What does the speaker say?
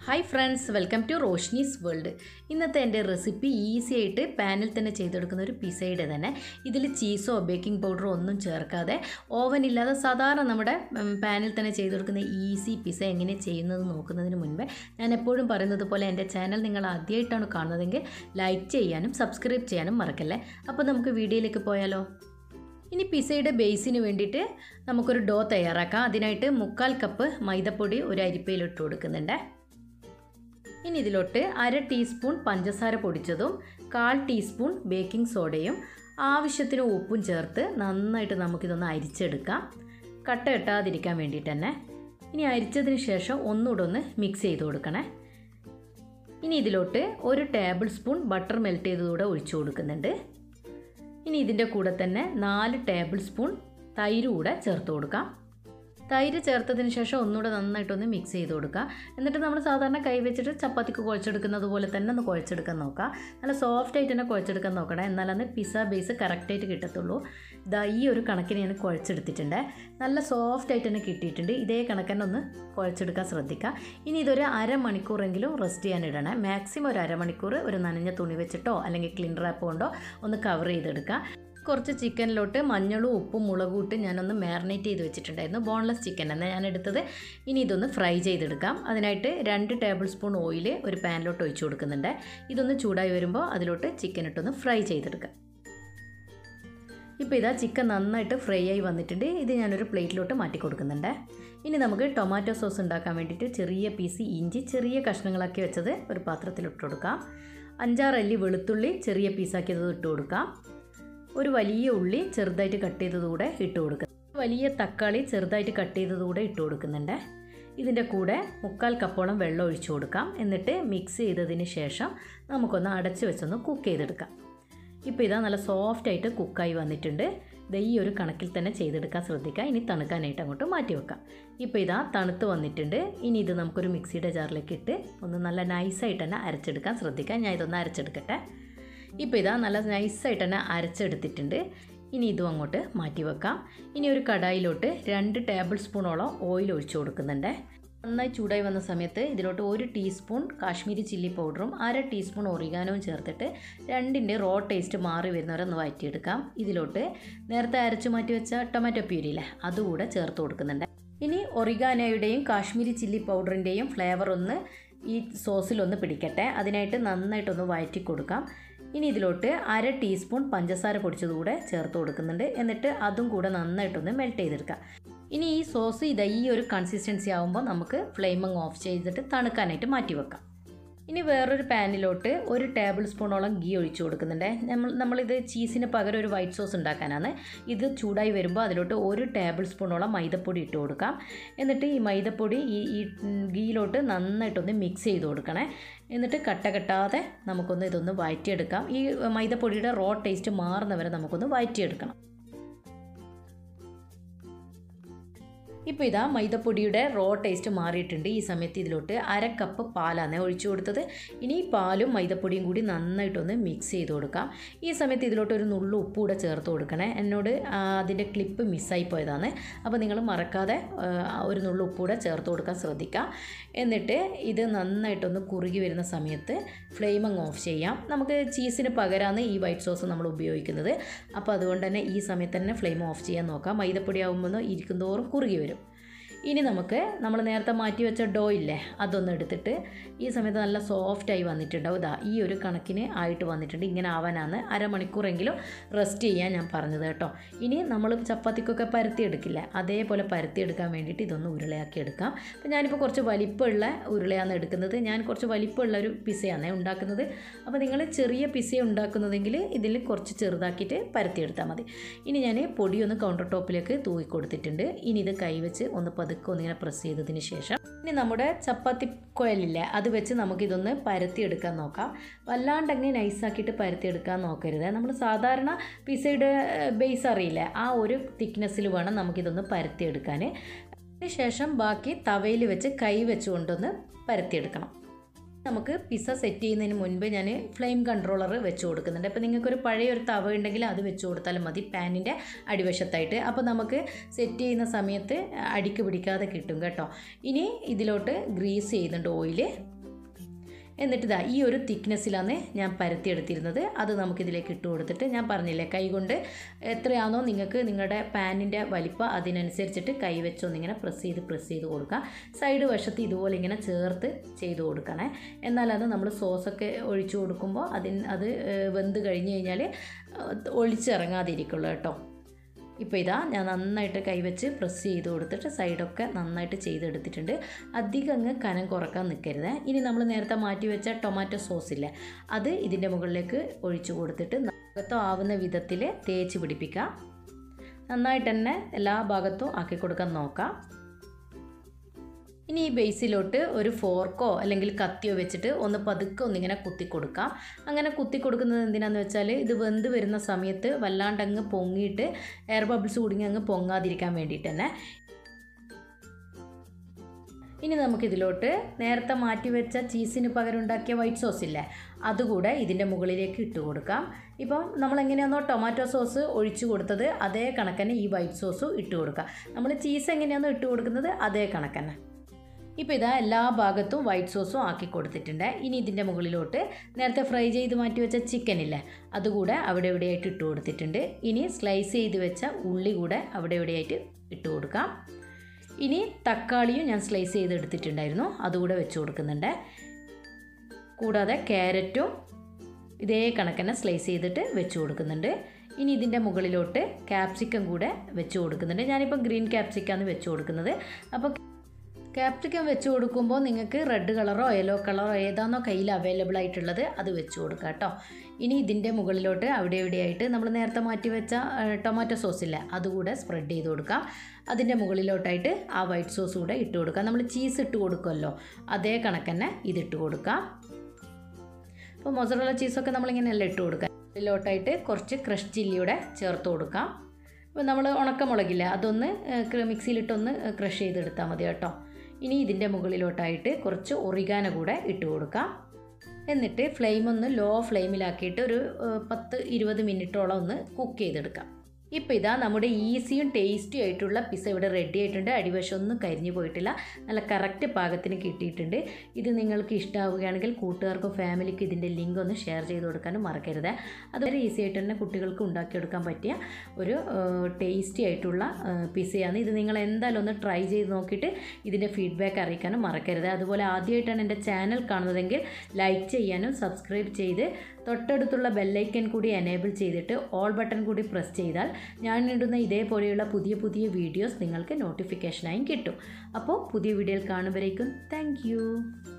hi friends welcome to Roshni's world ഇന്നത്തെ എൻ്റെ recipe easy ആയിട്ട് പാനിൽ തന്നെ ചെയ്തെടുക്കുന്ന ഒരു പിസയുടെ തന്നെ ഇതിൽ ചീസോ ബേക്കിംഗ് പൗഡറോ ഒന്നും ചേർക്കാതെ ഓവൻ ഇല്ലാതെ സാധാരണ നമ്മുടെ ഉം, പാനിൽ തന്നെ ചെയ്തെടുക്കുന്ന ഈസി പിസ എങ്ങനെ ചെയ്യുന്നത് നോക്കുന്നതിന് മുൻപേ ഞാൻ എപ്പോഴും പറയുന്നത് പോലെ എൻ്റെ ചാനൽ നിങ്ങൾ ആദ്യമായിട്ടാണ് കാണുന്നതെങ്കിൽ ലൈക്ക് ചെയ്യാനും സബ്സ്ക്രൈബ് ചെയ്യാനും മറക്കല്ലേ അപ്പോൾ നമുക്ക് വീഡിയോയിലേക്ക് പോയാലോ ഇനി പിസയുടെ ബേസിന് വേണ്ടിയിട്ട് നമുക്കൊരു ഡോ തയ്യാറാക്കാം അതിനായിട്ട് മുക്കാൽ കപ്പ് മൈദപ്പൊടി ഒരു അരിപ്പയിൽ ഇട്ട് കൊടുക്കുന്നുണ്ട് ഇനി ഇതിലോട്ട് അര ടീസ്പൂൺ പഞ്ചസാര പൊടിച്ചതും കാൽ ടീസ്പൂൺ ബേക്കിംഗ് സോഡയും ആവശ്യത്തിന് ഉപ്പും ചേർത്ത് നന്നായിട്ട് നമുക്കിതൊന്ന് അരിച്ചെടുക്കാം കട്ട കെട്ടാതിരിക്കാൻ വേണ്ടിയിട്ട് തന്നെ ഇനി അരിച്ചതിന് ശേഷം ഒന്നുകൂടെ ഒന്ന് മിക്സ് ചെയ്ത് കൊടുക്കണേ ഇനി ഇതിലോട്ട് ഒരു ടേബിൾ സ്പൂൺ ബട്ടർ മെൽറ്റ് ചെയ്തതൂടെ ഒഴിച്ചു കൊടുക്കുന്നുണ്ട് ഇനി ഇതിൻ്റെ കൂടെ തന്നെ നാല് ടേബിൾ സ്പൂൺ തൈര് കൂടെ ചേർത്ത് കൊടുക്കാം തൈര് ചേർത്തതിന് ശേഷം ഒന്നുകൂടെ നന്നായിട്ടൊന്ന് മിക്സ് ചെയ്ത് കൊടുക്കുക എന്നിട്ട് നമ്മൾ സാധാരണ കൈ വെച്ചിട്ട് ചപ്പാത്തിക്ക് കുഴച്ചെടുക്കുന്നത് പോലെ തന്നെ ഒന്ന് കുഴച്ചെടുക്കാൻ നോക്കുക നല്ല സോഫ്റ്റ് ആയിട്ട് തന്നെ കുഴച്ചെടുക്കാൻ നോക്കണം എന്നാലന്ന് പിസ്സ ബേസ് കറക്റ്റായിട്ട് കിട്ടത്തുള്ളൂ ഇതാ ഈ ഒരു കണക്കിന് ഞാൻ കുഴച്ചെടുത്തിട്ടുണ്ട് നല്ല സോഫ്റ്റ് ആയിട്ട് തന്നെ കിട്ടിയിട്ടുണ്ട് ഇതേ കണക്കന്നെ ഒന്ന് കുഴച്ചെടുക്കാൻ ശ്രദ്ധിക്കുക ഇനി ഇതൊരു അരമണിക്കൂറെങ്കിലും റെസ്റ്റ് ചെയ്യാൻ ഇടണേ മാക്സിമം ഒരു അരമണിക്കൂർ ഒരു നനഞ്ഞ തുണി വെച്ചിട്ടോ അല്ലെങ്കിൽ ക്ലീൻ റാപ്പ് കൊണ്ടോ ഒന്ന് കവർ ചെയ്തെടുക്കുക കുറച്ച് ചിക്കനിലോട്ട് മഞ്ഞളും ഉപ്പും മുളകും ഇട്ട് ഞാനൊന്ന് മാറിനേറ്റ് ചെയ്ത് വെച്ചിട്ടുണ്ടായിരുന്നു ബോൺലെസ് ചിക്കൻ എന്നാണ് ഞാൻ എടുത്തത് ഇനി ഇതൊന്ന് ഫ്രൈ ചെയ്തെടുക്കാം അതിനായിട്ട് രണ്ട് ടേബിൾ സ്പൂൺ ഓയിൽ ഒരു പാനിലോട്ട് ഒഴിച്ചു കൊടുക്കുന്നുണ്ട് ഇതൊന്ന് ചൂടായി വരുമ്പോൾ അതിലോട്ട് ചിക്കൻ ഇട്ടൊന്ന് ഫ്രൈ ചെയ്തെടുക്കാം ഇപ്പോൾ ഇതാ ചിക്കൻ നന്നായിട്ട് ഫ്രൈ ആയി വന്നിട്ടുണ്ട് ഇത് ഞാനൊരു പ്ലേറ്റിലോട്ട് മാറ്റി കൊടുക്കുന്നുണ്ട് ഇനി നമുക്ക് ടൊമാറ്റോ സോസ് ഉണ്ടാക്കാൻ വേണ്ടിയിട്ട് ചെറിയ പീസ് ഇഞ്ചി ചെറിയ കഷ്ണങ്ങളാക്കി വെച്ചത് ഒരു പാത്രത്തിലിട്ട് കൊടുക്കാം അഞ്ചാറ് അല്ലി വെളുത്തുള്ളി ചെറിയ പീസാക്കിയത് ഇട്ട് കൊടുക്കാം ഒരു വലിയ ഉള്ളി ചെറുതായിട്ട് കട്ട് ചെയ്തതുകൂടെ ഇട്ട് കൊടുക്കുക വലിയ തക്കാളി ചെറുതായിട്ട് കട്ട് ചെയ്തതുകൂടെ ഇട്ട് കൊടുക്കുന്നുണ്ട് ഇതിൻ്റെ കൂടെ മുക്കാൽ കപ്പോളം വെള്ളം ഒഴിച്ചു കൊടുക്കാം എന്നിട്ട് മിക്സ് ചെയ്തതിന് ശേഷം നമുക്കൊന്ന് അടച്ച് വെച്ചൊന്ന് കുക്ക് ചെയ്തെടുക്കാം ഇപ്പോൾ ഇതാ നല്ല സോഫ്റ്റ് ആയിട്ട് കുക്കായി വന്നിട്ടുണ്ട് ദേ ഈ ഒരു കണക്കിൽ തന്നെ ചെയ്തെടുക്കാൻ ശ്രദ്ധിക്കുക ഇനി തണുക്കാനായിട്ട് അങ്ങോട്ട് മാറ്റി വെക്കാം ഇപ്പോൾ ഇതാ തണുത്ത് വന്നിട്ടുണ്ട് ഇനി ഇത് നമുക്കൊരു മിക്സിയുടെ ജാറിലേക്ക് ഇട്ട് ഒന്ന് നല്ല നൈസായിട്ട് തന്നെ അരച്ചെടുക്കാൻ ശ്രദ്ധിക്കുക ഞാൻ ഇതൊന്ന് അരച്ചെടുക്കട്ടെ ഇപ്പോൾ ഇതാ നല്ല നൈസായിട്ട് തന്നെ അരച്ചെടുത്തിട്ടുണ്ട് ഇനി ഇതും അങ്ങോട്ട് മാറ്റി വെക്കാം ഇനി ഒരു കടായിലോട്ട് രണ്ട് ടേബിൾ സ്പൂണോളം ഓയിൽ ഒഴിച്ചു കൊടുക്കുന്നുണ്ട് നന്നായി ചൂടായി വന്ന സമയത്ത് ഇതിലോട്ട് ഒരു ടീസ്പൂൺ കാശ്മീരി ചില്ലി പൗഡറും അര ടീസ്പൂൺ ഒറിഗാനവും ചേർത്തിട്ട് രണ്ടിൻ്റെ റോ ടേസ്റ്റ് മാറി വരുന്നവരെ ഒന്ന് വഴറ്റിയെടുക്കാം ഇതിലോട്ട് നേരത്തെ അരച്ചു മാറ്റി വെച്ച ടൊമാറ്റോ പ്യൂരിയില്ലേ അതുകൂടെ ചേർത്ത് കൊടുക്കുന്നുണ്ട് ഇനി ഒറിഗാനോയുടെയും കാശ്മീരി ചില്ലി പൗഡറിൻ്റെയും ഫ്ലേവർ ഒന്ന് ഈ സോസിലൊന്ന് പിടിക്കട്ടെ അതിനായിട്ട് നന്നായിട്ടൊന്ന് വഴറ്റി കൊടുക്കാം ഇനി ഇതിലോട്ട് അര ടീസ്പൂൺ പഞ്ചസാര പൊടിച്ചതുകൂടെ ചേർത്ത് കൊടുക്കുന്നുണ്ട് എന്നിട്ട് അതും കൂടെ നന്നായിട്ടൊന്ന് മെൽറ്റ് ചെയ്തെടുക്കാം ഇനി ഈ സോസ് ഇതാ ഈ ഒരു കൺസിസ്റ്റൻസി ആകുമ്പോൾ നമുക്ക് ഫ്ലെയിമങ് ഓഫ് ചെയ്തിട്ട് തണുക്കാനായിട്ട് മാറ്റി വെക്കാം ഇനി വേറൊരു പാനിലോട്ട് ഒരു ടേബിൾ സ്പൂണോളം ഗീ ഒഴിച്ചു കൊടുക്കുന്നുണ്ട് നമ്മൾ നമ്മളിത് ചീസിന് പകരം ഒരു വൈറ്റ് സോസ് ഉണ്ടാക്കാനാണ് ഇത് ചൂടായി വരുമ്പോൾ അതിലോട്ട് ഒരു ടേബിൾ സ്പൂണോളം മൈദപ്പൊടി ഇട്ട് കൊടുക്കാം എന്നിട്ട് ഈ മൈദപ്പൊടി ഈ ഈ ഗീയിലോട്ട് നന്നായിട്ടൊന്ന് മിക്സ് ചെയ്ത് കൊടുക്കണേ എന്നിട്ട് കട്ട കെട്ടാതെ നമുക്കൊന്ന് ഇതൊന്ന് വഴറ്റിയെടുക്കാം ഈ മൈദപ്പൊടിയുടെ റോ ടേസ്റ്റ് മാറുന്നവരെ നമുക്കൊന്ന് വഴറ്റിയെടുക്കണം ഇപ്പോൾ ഇതാ മൈദപ്പൊടിയുടെ റോ ടേസ്റ്റ് മാറിയിട്ടുണ്ട് ഈ സമയത്ത് ഇതിലോട്ട് അര കപ്പ് പാലാണ് ഒഴിച്ചു കൊടുത്തത് ഇനി ഈ പാലും മൈദപ്പൊടിയും കൂടി നന്നായിട്ടൊന്ന് മിക്സ് ചെയ്ത് കൊടുക്കാം ഈ സമയത്ത് ഇതിലോട്ട് ഒരു നുള്ളു ഉപ്പ് കൂടെ ചേർത്ത് കൊടുക്കണേ എന്നോട് ആ, അതിൻ്റെ ക്ലിപ്പ് മിസ്സായി പോയതാണ് അപ്പോൾ നിങ്ങൾ മറക്കാതെ ആ, ഒരു നുള്ളു ഉപ്പ് കൂടെ ചേർത്ത് കൊടുക്കാൻ ശ്രദ്ധിക്കുക എന്നിട്ട് ഇത് നന്നായിട്ടൊന്ന് കുറുകി വരുന്ന സമയത്ത് ഫ്ലെയിം അങ്ങ് ഓഫ് ചെയ്യാം നമുക്ക് ചീസിന് പകരമാണ് ഈ വൈറ്റ് സോസ് നമ്മൾ ഉപയോഗിക്കുന്നത് അപ്പോൾ അതുകൊണ്ട് തന്നെ ഈ സമയത്ത് തന്നെ ഫ്ലെയിം ഓഫ് ചെയ്യാൻ നോക്കാം മൈദപ്പൊടി ആകുമ്പോൾ ഇരിക്കുന്തോറും കുറുകി വരും ഇനി നമുക്ക് നമ്മൾ നേരത്തെ മാറ്റി വെച്ച ഡോ ഇല്ലേ അതൊന്ന് എടുത്തിട്ട് ഈ സമയത്ത് നല്ല സോഫ്റ്റായി വന്നിട്ടുണ്ടാവും ഇതാ ഈ ഒരു കണക്കിന് ആയിട്ട് വന്നിട്ടുണ്ട് ഇങ്ങനെ ആവാനാണ് അരമണിക്കൂറെങ്കിലും റെസ്റ്റ് ചെയ്യാൻ ഞാൻ പറഞ്ഞത് കേട്ടോ ഇനി നമ്മൾ ചപ്പാത്തിക്കൊക്കെ പരത്തിയെടുക്കില്ലേ അതേപോലെ പരത്തിയെടുക്കാൻ വേണ്ടിയിട്ട് ഇതൊന്ന് ഉരുളയാക്കി എടുക്കാം അപ്പോൾ ഞാനിപ്പോൾ കുറച്ച് വലിപ്പമുള്ള ഉരുളയാണ് എടുക്കുന്നത് ഞാൻ കുറച്ച് വലിപ്പമുള്ള ഒരു പിസയാണ് ഉണ്ടാക്കുന്നത് അപ്പോൾ നിങ്ങൾ ചെറിയ പിസ ഉണ്ടാക്കുന്നതെങ്കിൽ ഇതിൽ കുറച്ച് ചെറുതാക്കിയിട്ട് പരത്തിയെടുത്താൽ മതി ഇനി ഞാൻ പൊടിയൊന്ന് കൗണ്ടർ ടോപ്പിലേക്ക് തൂക്കി കൊടുത്തിട്ടുണ്ട് ഇനി ഇത് കൈവച്ച് ഒന്ന് പതുക്കെ ഒന്നിങ്ങനെ പ്രസ് ചെയ്തതിന് ശേഷം ഇനി നമ്മുടെ ചപ്പാത്തി കുഴലില്ലേ അത് വെച്ച് നമുക്കിതൊന്ന് പരത്തിയെടുക്കാൻ നോക്കാം വല്ലാണ്ടങ്ങനെ നൈസാക്കിയിട്ട് പരത്തിയെടുക്കാൻ നോക്കരുത് നമ്മൾ സാധാരണ പിസയുടെ ബേസ് അറിയില്ലേ ആ ഒരു തിക്നെസ്സിൽ വേണം നമുക്കിതൊന്ന് പരത്തിയെടുക്കാൻ അതിന് ശേഷം ബാക്കി തവയിൽ വെച്ച് കൈ വെച്ചുകൊണ്ടൊന്ന് പരത്തിയെടുക്കണം നമുക്ക് പിസ്സ സെറ്റ് ചെയ്യുന്നതിന് മുൻപ് ഞാൻ ഫ്ലെയിം കൺട്രോളർ വെച്ച് കൊടുക്കുന്നുണ്ട് അപ്പോൾ നിങ്ങൾക്കൊരു പഴയ ഒരു തവ ഉണ്ടെങ്കിൽ അത് വെച്ച് കൊടുത്താലും മതി പാനിൻ്റെ അടിവശത്തായിട്ട് അപ്പോൾ നമുക്ക് സെറ്റ് ചെയ്യുന്ന സമയത്ത് അടിക്ക് പിടിക്കാതെ കിട്ടും കേട്ടോ ഇനി ഇതിലോട്ട് ഗ്രീസ് ചെയ്യുന്നുണ്ട് ഓയിൽ എന്നിട്ട് ഇതാ ഈ ഒരു തിക്നെസ്സിലാണ് ഞാൻ പരത്തിയെടുത്തിരുന്നത് അത് നമുക്കിതിലേക്ക് ഇട്ട് കൊടുത്തിട്ട് ഞാൻ പറഞ്ഞില്ലേ കൈ കൊണ്ട് എത്രയാണോ നിങ്ങൾക്ക് നിങ്ങളുടെ പാനിൻ്റെ വലിപ്പം അതിനനുസരിച്ചിട്ട് കൈ വെച്ചൊന്നിങ്ങനെ പ്രസ് ചെയ്ത് പ്രസ് ചെയ്ത് കൊടുക്കുക സൈഡ് വശത്ത് ഇതുപോലെ ഇങ്ങനെ ചേർത്ത് ചെയ്ത് കൊടുക്കണേ എന്നാലത് നമ്മൾ സോസൊക്കെ ഒഴിച്ചു കൊടുക്കുമ്പോൾ അതിന് അത് ഏഹ്, വെന്ത് കഴിഞ്ഞ് കഴിഞ്ഞാൽ ഒളിച്ചിറങ്ങാതിരിക്കുള്ളൂ കേട്ടോ ഇപ്പോൾ ഇതാ ഞാൻ നന്നായിട്ട് കൈവച്ച് പ്രസ് ചെയ്ത് കൊടുത്തിട്ട് സൈഡൊക്കെ നന്നായിട്ട് ചെയ്തെടുത്തിട്ടുണ്ട് അധികം അങ്ങ് കനം കുറക്കാൻ നിൽക്കരുത് ഇനി നമ്മൾ നേരത്തെ മാറ്റി വെച്ച ടൊമാറ്റോ സോസ് ഇല്ലേ അത് ഇതിൻ്റെ മുകളിലേക്ക് ഒഴിച്ചു കൊടുത്തിട്ട് ഭാഗത്തും ആവുന്ന വിധത്തിൽ തേച്ച് പിടിപ്പിക്കുക നന്നായിട്ട് തന്നെ എല്ലാ ഭാഗത്തും ആക്കി കൊടുക്കാൻ നോക്കാം ഇനി ഈ ബേസിലോട്ട് ഒരു ഫോർക്കോ അല്ലെങ്കിൽ കത്തിയോ വെച്ചിട്ട് ഒന്ന് പതുക്കെ ഒന്നിങ്ങനെ കുത്തി കൊടുക്കാം അങ്ങനെ കുത്തി കൊടുക്കുന്നത് എന്തിനാന്ന് വെച്ചാൽ ഇത് വെന്ത് വരുന്ന സമയത്ത് വല്ലാണ്ട് അങ്ങ് പൊങ്ങിയിട്ട് എയർ ബബിൾസ് കുടുങ്ങി അങ്ങ് പൊങ്ങാതിരിക്കാൻ വേണ്ടിയിട്ട് തന്നെ ഇനി നമുക്കിതിലോട്ട് നേരത്തെ മാറ്റി വെച്ച ചീസിന് പകരം ഉണ്ടാക്കിയ വൈറ്റ് സോസ് ഇല്ലേ അതുകൂടെ ഇതിൻ്റെ മുകളിലേക്ക് ഇട്ട് കൊടുക്കാം ഇപ്പം നമ്മൾ എങ്ങനെയാണോ ടൊമാറ്റോ സോസ് ഒഴിച്ചു കൊടുത്തത് അതേ കണക്കന്നെ ഈ വൈറ്റ് സോസും ഇട്ട് കൊടുക്കുക നമ്മൾ ചീസ് എങ്ങനെയാണോ ഇട്ട് കൊടുക്കുന്നത് അതേ കണക്കന്നെ ഇപ്പോൾ ഇതാ എല്ലാ ഭാഗത്തും വൈറ്റ് സോസും ആക്കി കൊടുത്തിട്ടുണ്ട് ഇനി ഇതിൻ്റെ മുകളിലോട്ട് നേരത്തെ ഫ്രൈ ചെയ്ത് മാറ്റി വെച്ച ചിക്കൻ ഇല്ലേ അതുകൂടെ അവിടെ ഇവിടെയായിട്ട് ഇട്ട് കൊടുത്തിട്ടുണ്ട് ഇനി സ്ലൈസ് ചെയ്ത് വെച്ച ഉള്ളി കൂടെ അവിടെ ഇവിടെയായിട്ട് ഇട്ട് കൊടുക്കാം ഇനി തക്കാളിയും ഞാൻ സ്ലൈസ് ചെയ്ത് എടുത്തിട്ടുണ്ടായിരുന്നു അതുകൂടെ വെച്ച് കൊടുക്കുന്നുണ്ട് കൂടാതെ ക്യാരറ്റും ഇതേ കണക്കന്നെ സ്ലൈസ് ചെയ്തിട്ട് വെച്ച് കൊടുക്കുന്നുണ്ട് ഇനി ഇതിൻ്റെ മുകളിലോട്ട് ക്യാപ്സിക്കം കൂടെ വെച്ച് കൊടുക്കുന്നുണ്ട് ഞാനിപ്പോൾ ഗ്രീൻ ക്യാപ്സിക്കാണ് വെച്ച് കൊടുക്കുന്നത് അപ്പോൾ ക്യാപ്സിക്കം വെച്ച് കൊടുക്കുമ്പോൾ നിങ്ങൾക്ക് റെഡ് കളറോ യെല്ലോ കളറോ ഏതാണോ കയ്യിൽ അവൈലബിൾ ആയിട്ടുള്ളത് അത് വെച്ച് കൊടുക്കുക കേട്ടോ ഇനി ഇതിൻ്റെ മുകളിലോട്ട് അവിടെ ഇവിടെയായിട്ട് നമ്മൾ നേരത്തെ മാറ്റി വെച്ച ഏഹ്, ടൊമാറ്റോ സോസ് ഇല്ല അതുകൂടെ സ്പ്രെഡ് ചെയ്ത് കൊടുക്കാം അതിൻ്റെ മുകളിലോട്ടായിട്ട് ആ വൈറ്റ് സോസ് കൂടെ ഇട്ട് കൊടുക്കാം നമ്മൾ ചീസ് ഇട്ട് കൊടുക്കുമല്ലോ അതേ കണക്കന്നെ ഇതിട്ട് കൊടുക്കാം അപ്പോൾ മൊസറല ചീസൊക്കെ നമ്മളിങ്ങനെയല്ല ഇട്ട് കൊടുക്കുക ഇതിലോട്ടായിട്ട് കുറച്ച് ക്രഷ് ചില്ലിയുടെ ചേർത്ത് കൊടുക്കാം അപ്പോൾ നമ്മൾ ഉണക്കമുളകില്ല അതൊന്ന് ഏഹ്, മിക്സിയിലിട്ടൊന്ന് ക്രഷ് ചെയ്തെടുത്താൽ മതി കേട്ടോ ഇനി ഇതിൻ്റെ മുകളിലോട്ടായിട്ട് കുറച്ച് ഒറിഗാന കൂടെ ഇട്ട് കൊടുക്കാം എന്നിട്ട് ഫ്ലെയിം ഒന്ന് ലോ ഫ്ലെയിമിലാക്കിയിട്ട് ഒരു ഏഹ്, പത്ത് ഇരുപത് മിനിറ്റോളം ഒന്ന് കുക്ക് ചെയ്തെടുക്കാം ഇപ്പോൾ ഇതാ നമ്മുടെ ഈസിയും ടേസ്റ്റിയും ആയിട്ടുള്ള പിസ്സ ഇവിടെ റെഡി ആയിട്ടുണ്ട് അടിവശം ഒന്നും കരിഞ്ഞു പോയിട്ടില്ല നല്ല കറക്റ്റ് പാകത്തിന് കിട്ടിയിട്ടുണ്ട് ഇത് നിങ്ങൾക്ക് ഇഷ്ടമാവുകയാണെങ്കിൽ കൂട്ടുകാർക്കോ ഫാമിലിക്കും ഇതിൻ്റെ ലിങ്ക് ഒന്ന് ഷെയർ ചെയ്ത് കൊടുക്കാനും മറക്കരുത് അത് വളരെ ഈസി ആയിട്ട് തന്നെ കുട്ടികൾക്ക് ഉണ്ടാക്കിയെടുക്കാൻ പറ്റിയ ഒരു ടേസ്റ്റി ആയിട്ടുള്ള ആ, പിസ്സയാണ് ഇത് നിങ്ങൾ എന്തായാലും ഒന്ന് ട്രൈ ചെയ്ത് നോക്കിയിട്ട് ഇതിൻ്റെ ഫീഡ്ബാക്ക് അറിയിക്കാനും മറക്കരുത് അതുപോലെ ആദ്യമായിട്ടാണ് എൻ്റെ ചാനൽ കാണുന്നതെങ്കിൽ ലൈക്ക് ചെയ്യാനും സബ്സ്ക്രൈബ് ചെയ്ത് തൊട്ടടുത്തുള്ള ബെല്ലൈക്കൻ കൂടി എനേബിൾ ചെയ്തിട്ട് ഓൾ ബട്ടൺ കൂടി പ്രസ് ചെയ്താൽ ഞാൻ ഇടുന്ന ഇതേപോലെയുള്ള പുതിയ പുതിയ വീഡിയോസ് നിങ്ങൾക്ക് നോട്ടിഫിക്കേഷനായും കിട്ടും അപ്പോൾ പുതിയ വീഡിയോയിൽ കാണുമ്പോഴേക്കും താങ്ക്